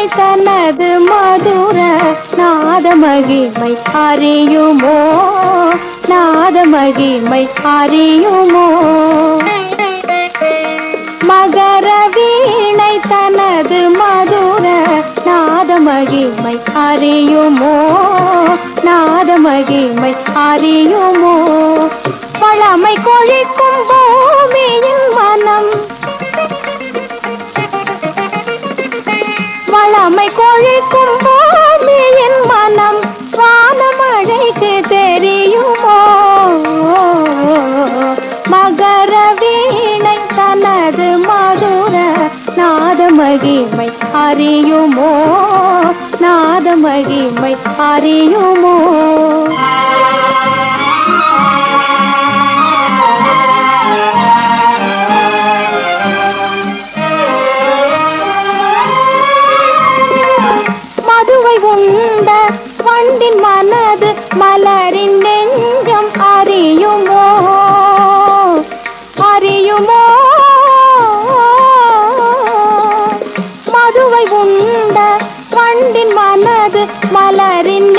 தனது மதுர நாத மகிமை அறியுமோ நாத மகிமை அறியுமோ மகர வீணை தனது மதுர நாத மகிமை அறியுமோ நாத மகிமை அறியுமோ பழமை கொழிக்கும் பூமியின் மனம் வளமை கொழிக்கும் பூமியின் மனம் வானமழைக்கு தெரியுமோ மகர வீணை தனது மதுர நாத மகிமை அறியுமோ நாத மகிமை அறியுமோ மதுவை உண்ட வண்டின் மனது மலரின் நெஞ்சம் அறியுமோ அறியுமோ மதுவை உண்ட வண்டின் மனது மலரின்